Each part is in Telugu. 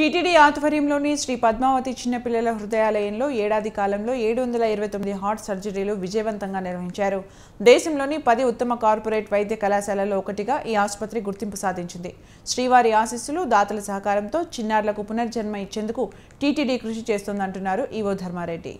టీటీడీ ఆధ్వర్యంలోని శ్రీ పద్మావతి చిన్నపిల్లల హృదయాలయంలో ఏడాది కాలంలో ఏడు వందల ఇరవై తొమ్మిది హార్ట్ సర్జరీలు విజయవంతంగా నిర్వహించారు దేశంలోని పది ఉత్తమ కార్పొరేట్ వైద్య కళాశాలలో ఒకటిగా ఈ ఆసుపత్రి గుర్తింపు సాధించింది శ్రీవారి ఆశీస్సులు దాతల సహకారంతో చిన్నారులకు పునర్జన్మ ఇచ్చేందుకు టీటీడీ కృషి చేస్తోందంటున్నారు ఈవో ధర్మారెడ్డి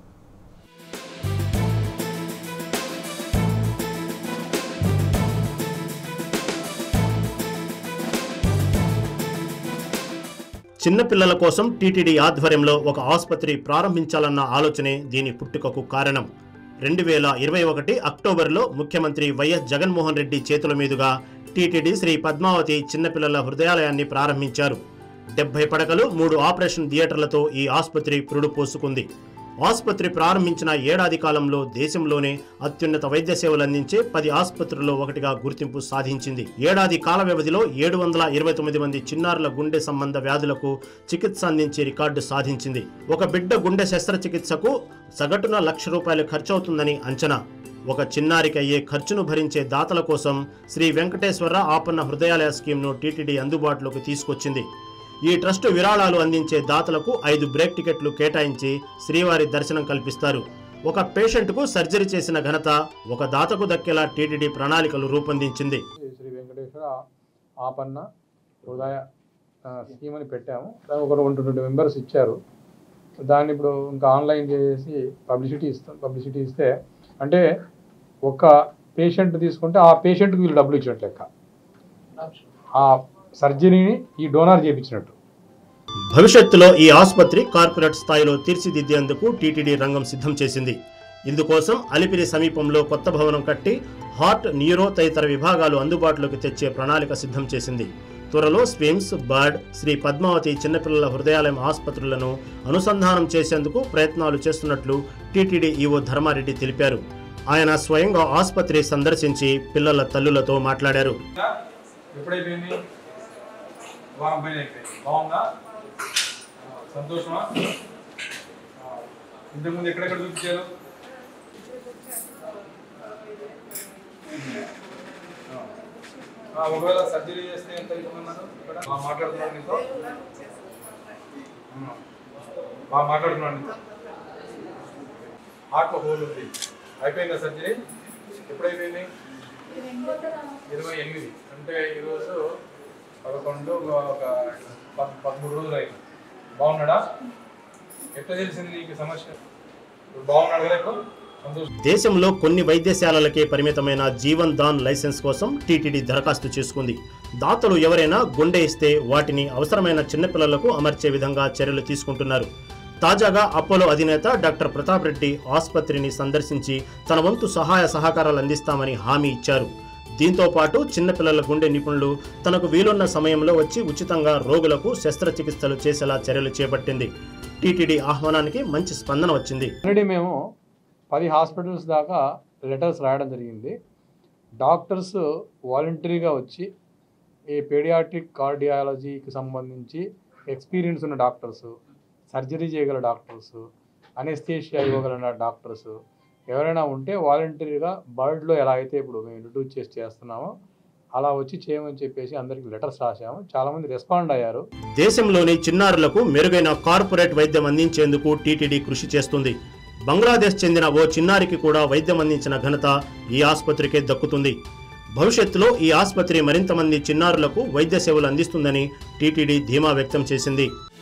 చిన్నపిల్లల కోసం టీటీడీ ఆధ్వర్యంలో ఒక ఆసుపత్రి ప్రారంభించాలన్న ఆలోచనే దీని పుట్టుకకు కారణం రెండు వేల ఇరవై ఒకటి అక్టోబర్లో ముఖ్యమంత్రి వైఎస్ జగన్మోహన్ రెడ్డి చేతుల మీదుగా టీటీడీ శ్రీ పద్మావతి చిన్నపిల్లల హృదయాలయాన్ని ప్రారంభించారు డెబ్బై పడకలు మూడు ఆపరేషన్ థియేటర్లతో ఈ ఆసుపత్రి పురుడు పోసుకుంది ఆసుపత్రి ప్రారంభించిన ఏడాది కాలంలో దేశంలోనే అత్యున్నత వైద్య సేవలు అందించే పది ఆసుపత్రుల్లో ఒకటిగా గుర్తింపు సాధించింది ఏడాది కాల వ్యవధిలో ఏడు వందల ఇరవై తొమ్మిది మంది చిన్నారుల గుండె సంబంధ వ్యాధులకు చికిత్స అందించే రికార్డు సాధించింది ఒక బిడ్డ గుండె శస్త్రచికిత్సకు సగటున లక్ష రూపాయలు ఖర్చవుతుందని అంచనా ఒక చిన్నారికి అయ్యే ఖర్చును భరించే దాతల కోసం శ్రీ వెంకటేశ్వర ఆపన్న హృదయాలయ స్కీమ్ను టీటీడీ అందుబాటులోకి తీసుకొచ్చింది ఈ ట్రస్ట్ విరాళాలు అందించే దాతలకు ఐదు బ్రేక్ టికెట్లు కేటాయించి శ్రీవారి దర్శనం కల్పిస్తారు ఒక పేషెంట్కు సర్జరీ చేసిన ఘనత ఒక దాతకు దక్కేలా టీటీడీ ప్రణాళికలు రూపొందించింది శ్రీ శ్రీ వెంకటేశ్వర ఆపన్న హృదయ ఆ, స్కీమ్ అని పెట్టాము దానికి ఒక వన్ ట్వంటీ మెంబర్స్ ఇచ్చారు దాన్ని ఇప్పుడు ఇంకా ఆన్లైన్ చేసి పబ్లిసిటీ ఇస్తాం పబ్లిసిటీ ఇస్తే అంటే ఒక పేషెంట్ తీసుకుంటే ఆ పేషెంట్కి వీళ్ళు డబ్బులు ఇచ్చినట్టు లెక్క ఆ సర్జరీని ఈ డోనార్ చేయించినట్టు భవిష్యత్తులో ఈ ఆసుపత్రి కార్పొరేట్ స్థాయిలో తీర్చిదిద్దేందుకు టీటీడీ రంగం సిద్ధం చేసింది ఇందుకోసం అలిపిరి సమీపంలో కొత్త భవనం కట్టి హార్ట్ న్యూరో తదితర విభాగాలు అందుబాటులోకి తెచ్చే ప్రణాళిక సిద్ధం చేసింది త్వరలో స్విమ్స్ బర్డ్ శ్రీ పద్మావతి చిన్నపిల్లల హృదయాలయం ఆసుపత్రులను అనుసంధానం చేసేందుకు ప్రయత్నాలు చేస్తున్నట్లు టీటీడీ ఈవో ధర్మారెడ్డి తెలిపారు ఆయన స్వయంగా ఆసుపత్రి సందర్శించి పిల్లల తల్లులతో మాట్లాడారు ఎప్పుడైపోయింది వారం పైన అయిపోయింది బాగుందా సంతోషమా ఇంతకుముందు ఎక్కడెక్కడ చూపించారు ఆ, ఒకవేళ సర్జరీ చేస్తే ఎంత అవుతుందన్నారు ఇక్కడ బాగా మాట్లాడుతున్నాడు నీతో ఆ, బాగా మాట్లాడుతున్నాడు నీతో హార్ట్లో హోల్ ఉంది అయిపోయిందా సర్జరీ ఎప్పుడైపోయింది ఇరవై ఎనిమిది అంటే ఈరోజు పదకొండు ఒక పద్- పదమూడు రోజులు అయింది బాగున్నాడా ఎట్లా తెలిసింది నీకు సమస్య ఇప్పుడు బాగున్నాడు కదా ఇప్పుడు సంతోషం దేశంలో కొన్ని వైద్యశాలలకే పరిమితమైన జీవన్ దాన్ లైసెన్స్ కోసం టీటీడీ దరఖాస్తు చేసుకుంది దాతలు ఎవరైనా గుండె ఇస్తే వాటిని అవసరమైన చిన్నపిల్లలకు అమర్చే విధంగా చర్యలు తీసుకుంటున్నారు తాజాగా అపోలో అధినేత డాక్టర్ ప్రతాప్ రెడ్డి ఆసుపత్రిని సందర్శించి తన వంతు సహాయ సహకారాలు అందిస్తామని హామీ ఇచ్చారు దీంతో పాటు చిన్నపిల్లల గుండె నిపుణులు తనకు వీలున్న సమయంలో వచ్చి ఉచితంగా రోగులకు శస్త్రచికిత్సలు చేసేలా చర్యలు చేపట్టింది టీటీడీ ఆహ్వానానికి మంచి స్పందన వచ్చింది ఆల్రెడీ మేము పది హాస్పిటల్స్ దాకా లెటర్స్ రాయడం జరిగింది డాక్టర్స్ వాలంటరీగా వచ్చి ఈ పేడియాట్రిక్ కార్డియాలజీకి సంబంధించి ఎక్స్పీరియన్స్ ఉన్న డాక్టర్స్ సర్జరీ చేయగల డాక్టర్స్ అనెస్థేషియా ఇవ్వగల డాక్టర్స్ ఎవరైనా ఉంటే వాలంటరీగా బర్డ్లో ఎలా అయితే ఇప్పుడు మేము ఇంట్రడ్యూస్ చేసి చేస్తున్నామో అలా వచ్చి చేయమని చెప్పేసి అందరికి లెటర్స్ రాసాము చాలామంది రెస్పాండ్ అయ్యారు దేశంలోని చిన్నారులకు మెరుగైన కార్పొరేట్ వైద్యం అందించేందుకు టీటీడీ కృషి చేస్తుంది బంగ్లాదేశ్ చెందిన ఓ చిన్నారికి కూడా వైద్యం అందించిన ఘనత ఈ ఆసుపత్రికే దక్కుతుంది భవిష్యత్తులో ఈ ఆసుపత్రి మరింత మంది చిన్నారులకు వైద్య సేవలు అందిస్తుందని టీటీడీ ధీమా వ్యక్తం చేసింది